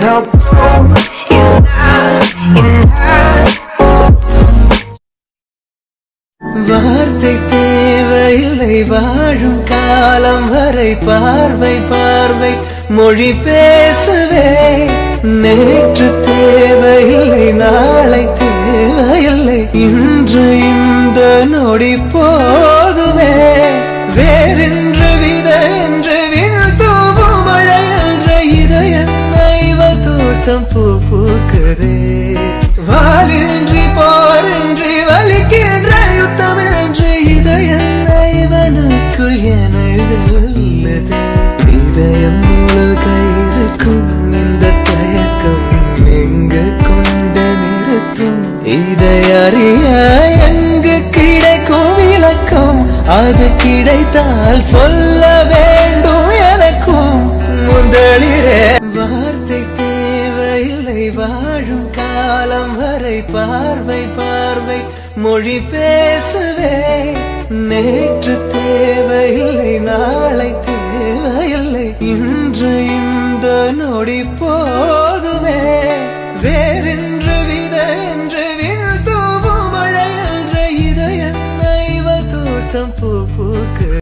no proof is not enough. வார்த்தை தேவையில்லை வாழும் காலம் வரை பார்வை பார்வை மொழி பேசவே நேற்று தேவையில்லை நாளை தேவையில்லை இன்று இந்த நொடி போதுமே வேறென்று வித என்று விழ் தூவும் மழை என்ற இதயம் இவர் தோட்டம் பூ பூக்கிறே வாலின்றி போரின்றி வலிக்கின்ற யுத்தம் என்று இதயம் இவனுக்குள் என உள்ளது இதயம் முழுக இருக்கும் இந்த தயக்கம் எங்கு கொண்டு நிறுத்தும் இதை அறிய எங்கு கிடைக்கும் விளக்கம் அது கிடைத்தால் சொல்ல வேண்டும் எனக்கும் முதலிரே வார்த்தை தேவையில்லை வாழும் காலம் வரை பார்வை பார்வை மொழி பேசவே நேற்று தேவையில்லை நாளை தேவையில்லை இன்று இந்த நொடி போ